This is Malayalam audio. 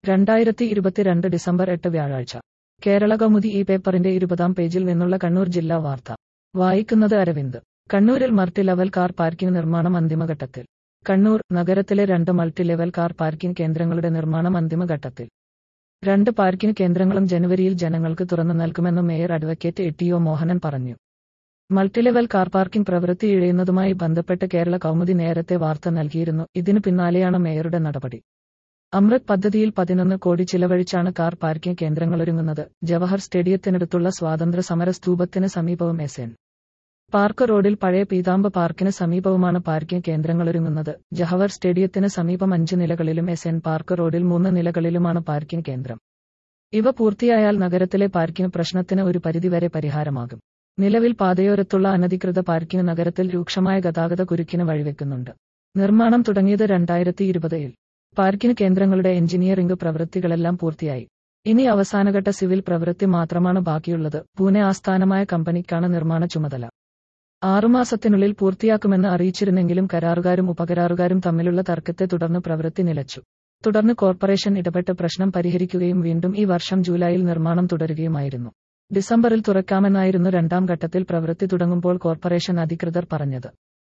രണ്ടായിരത്തി ഇരുപത്തിരണ്ട് ഡിസംബർ എട്ട് വ്യാഴാഴ്ച കേരള കൗമുദി ഈ പേപ്പറിന്റെ ഇരുപതാം പേജിൽ നിന്നുള്ള കണ്ണൂർ ജില്ലാ വാർത്ത വായിക്കുന്നത് അരവിന്ദ് കണ്ണൂരിൽ മൾട്ടി ലെവൽ കാർ പാർക്കിംഗ് നിർമ്മാണം അന്തിമഘട്ടത്തിൽ കണ്ണൂർ നഗരത്തിലെ രണ്ട് മൾട്ടി ലെവൽ കാർ പാർക്കിംഗ് കേന്ദ്രങ്ങളുടെ നിർമ്മാണം അന്തിമഘട്ടത്തിൽ രണ്ട് പാർക്കിംഗ് കേന്ദ്രങ്ങളും ജനുവരിയിൽ ജനങ്ങൾക്ക് തുറന്നു നൽകുമെന്ന് mayor advocate A T O Mohanan പറഞ്ഞു മൾട്ടിലെവൽ കാർ പാർക്കിംഗ് പ്രവൃത്തി ഇഴയുന്നതുമായി ബന്ധപ്പെട്ട് കേരള കൗമുദി നേരത്തെ വാർത്ത നൽകിയിരുന്നു ഇതിനു പിന്നാലെയാണ് മേയറുടെ നടപടി അമൃത് പദ്ധതിയിൽ പതിനൊന്ന് കോടി ചിലവഴിച്ചാണ് കാർ പാർക്കിംഗ് കേന്ദ്രങ്ങളൊരുങ്ങുന്നത് ജവഹർ സ്റ്റേഡിയത്തിനടുത്തുള്ള സ്വാതന്ത്ര്യ സമര സ്തൂപത്തിന് സമീപവും എസ് എൻ പാർക്ക് റോഡിൽ പഴയ പീതാംബ പാർക്കിന് സമീപവുമാണ് പാർക്കിംഗ് കേന്ദ്രങ്ങളൊരുങ്ങുന്നത് ജവഹർ സ്റ്റേഡിയത്തിന് സമീപം അഞ്ച് നിലകളിലും എസ് എൻ പാർക്ക് റോഡിൽ മൂന്ന് നിലകളിലുമാണ് പാർക്കിംഗ് കേന്ദ്രം ഇവ പൂർത്തിയായാൽ നഗരത്തിലെ പാർക്കിംഗ് പ്രശ്നത്തിന് ഒരു പരിധിവരെ പരിഹാരമാകും നിലവിൽ പാതയോരത്തുള്ള അനധികൃത പാർക്കിംഗ് നഗരത്തിൽ രൂക്ഷമായ ഗതാഗത കുരുക്കിന് വഴിവെക്കുന്നുണ്ട് നിർമ്മാണം തുടങ്ങിയത് രണ്ടായിരത്തി ഇരുപതിൽ പാർക്കിംഗ് കേന്ദ്രങ്ങളുടെ എഞ്ചിനീയറിംഗ് പ്രവൃത്തികളെല്ലാം പൂർത്തിയായി ഇനി അവസാനഘട്ട സിവിൽ പ്രവൃത്തി മാത്രമാണ് ബാക്കിയുള്ളത് പൂനെ ആസ്ഥാനമായ കമ്പനിക്കാണ് നിർമ്മാണ ചുമതല ആറുമാസത്തിനുള്ളിൽ പൂർത്തിയാക്കുമെന്ന് അറിയിച്ചിരുന്നെങ്കിലും കരാറുകാരും ഉപകരാറുകാരും തമ്മിലുള്ള തർക്കത്തെ തുടർന്ന് പ്രവൃത്തി നിലച്ചു തുടർന്ന് കോർപ്പറേഷൻ ഇടപെട്ട് പ്രശ്നം പരിഹരിക്കുകയും വീണ്ടും ഈ വർഷം ജൂലൈയിൽ നിർമ്മാണം തുടരുകയുമായിരുന്നു ഡിസംബറിൽ തുറക്കാമെന്നായിരുന്നു രണ്ടാം ഘട്ടത്തിൽ പ്രവൃത്തി തുടങ്ങുമ്പോൾ കോർപ്പറേഷൻ അധികൃതർ പറഞ്ഞത്